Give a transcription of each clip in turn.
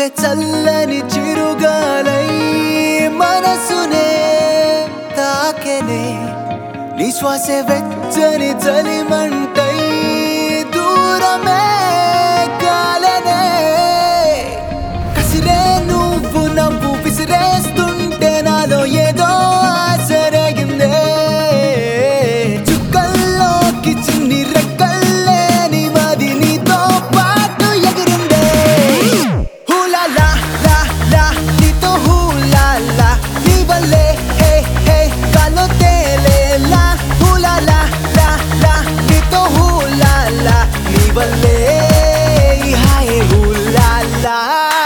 చల్లని చిరుగాలై మనసునే తాకెనే నీ శ్వాసే వెచ్చని చలిమంటై దూరమే కాలనే కసిరే నువ్వు నవ్వు విసిరేస్తుంటే నాలో ఏదో ఆసరగిందే చుక్కల్లోకి చిన్ని రెక్కల్లే నీ మది నీతో పాటు ఎగిరిందే హూలా లా లా లా నీతో హూలా లా నీ వల్లే హే హే కాలో తేలేలా హూలా లా లా లా నీతో హూలా లా నీ వల్లే హాయ్ హూలా లా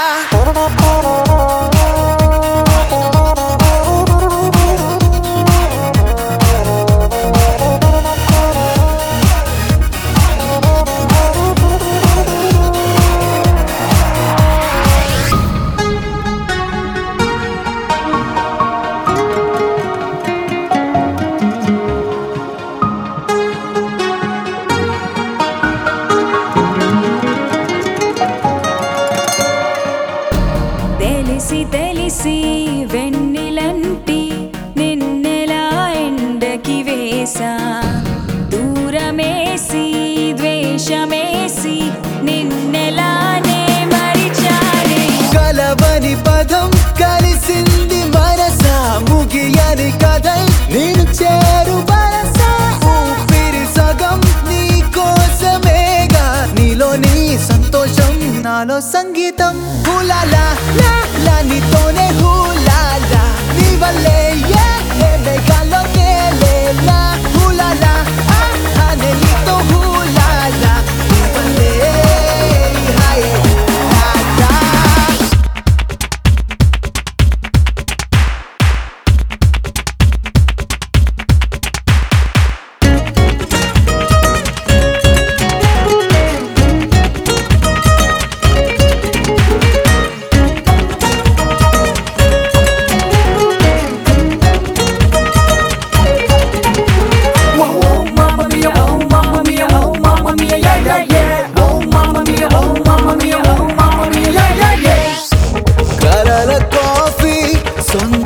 తెలిసి తెలిసి వెన్నెలంటి నిన్నెలా ఎండకి వేసా దూరమేసి ద్వేషమేసి నిన్నెలానే మరిచానే కలవని పదం కలిసింది మనసా ముగియని కథై నేను చేరు వరసా ఊపిరి సగం నీ కోసమేగా నీలో నీ సంతోషం నాలో సంగీతం హులాలా లా లా నీతోనే హులాలా నీ వల్లే ఏ ఏ మేఘాల్లో తేలేలా హులాలా ఆ అనే నీతో హులాలా నీ వల్లే హాయ్ హులాలా Oh, mamma mia, oh, mamma mia, oh, mamma mia, yeah, yeah, yeah. Oh, mamma mia, oh, mamma mia, oh, mamma mia, yeah, yeah, yeah. కలల కాఫీ సొంత